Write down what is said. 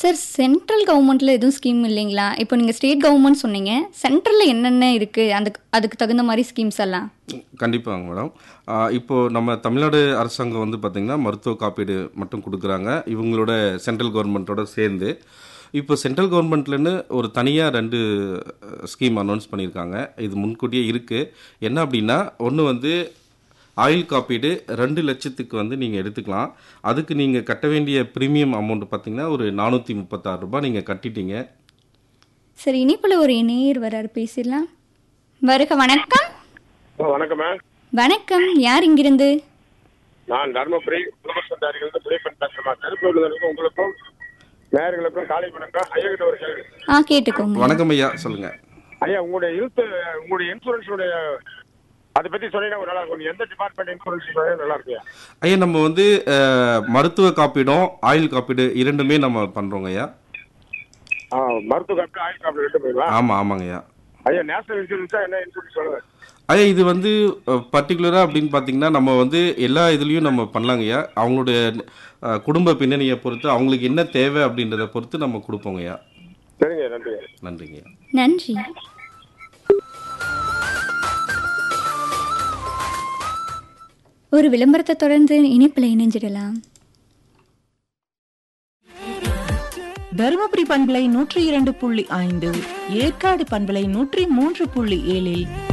sir central கவர்மெண்ட்ல எதுவும் scheme இல்லைங்களா இப்போ நீங்கள் ஸ்டேட் கவர்மெண்ட் சொன்னீங்க சென்ட்ரலில் என்னென்ன இருக்குது அந்த அதுக்கு தகுந்த மாதிரி ஸ்கீம்ஸ் எல்லாம் கண்டிப்பாங்க மேடம் ஆஹ் இப்போ நம்ம தமிழ்நாடு அரசாங்கம் வந்து பார்த்திங்கன்னா மருத்துவ காப்பீடு மட்டும் கொடுக்குறாங்க இவங்களோட சென்ட்ரல் கவர்மெண்ட்டோட சேர்ந்து இப்போ சென்ட்ரல் கவர்மெண்ட்லேருந்து ஒரு தனியாக ரெண்டு ஸ்கீம் அனௌன்ஸ் பண்ணியிருக்காங்க இது முன்கூட்டியே இருக்குது என்ன அப்படின்னா ஒன்று வந்து ஆயுள் காப்பீடு ரெண்டு லட்சத்துக்கு வந்து நீங்கள் எடுத்துக்கலாம் அதுக்கு நீங்கள் கட்ட வேண்டிய ப்ரீமியம் அமௌண்ட் பார்த்தீங்கன்னா ஒரு நானூற்றி முப்பத்தாறு ரூபாய் நீங்கள் கட்டிட்டீங்க சரி இனிப்பில் ஒரு நேர் வராரு பேசிடலாம் வருக வணக்கம் ஓ, வணக்கம்மா வணக்கம் யார் இங்கிருந்து நான் தர்மபுரி குடும்பத்தாரிகளிருந்து பிள்ளைப்பன் பேசுறேன் திருப்பூர்ல உங்களுக்கும் நேயர்களுக்கும் காலை வணக்கம் ஐயா கிட்ட ஒரு கேள்வி ஆ கேட்டுக்கோங்க வணக்கம் ஐயா சொல்லுங்கள் ஐயா உங்களுடைய ஹெல்த் உங்களுடைய இன்சூரன்ஸுடைய அதை பத்தி சொன்னீங்கன்னா ஒரு நல்லா இருக்கும் எந்த டிபார்ட்மெண்ட் இன்சூரன்ஸ் நல்லா இருக்கு ஐயா நம்ம வந்து அஹ், மருத்துவ காப்பீடும் ஆயுள் காப்பீடு இரண்டுமே நம்ம பண்றோங்க ஐயா ஆ, மருத்துவ காப்பீடு ஆயுள் காப்பீடு ரெண்டு போயிடலாம் ஆமா ஆமாங்க ஐயா ஐயா நேஷனல் இன்சூரன்ஸா என்ன இன்சூரன்ஸ் சொல்லுங்க ஐயா இது வந்து பர்டிகுலராக அப்படின்னு பார்த்தீங்கன்னா நம்ம வந்து எல்லா இதுலேயும் நம்ம பண்ணலாங்க ஐயா அவங்களுடைய அஹ், குடும்ப பின்னணியை பொறுத்து அவங்களுக்கு என்ன தேவை அப்படின்றத பொறுத்து நம்ம கொடுப்போங்க ஐயா சரிங்க நன்றி நன்றிங்க ஐயா நன்றி ஒரு விளம்பரத்தை தொடர்ந்து இனிப்பில் இணைஞ்சிடலாம் தருமபுரி பண்பலை நூற்றி இரண்டு புள்ளி ஐந்து ஏற்காடு பண்பலை நூற்றி மூன்று புள்ளி ஏழில்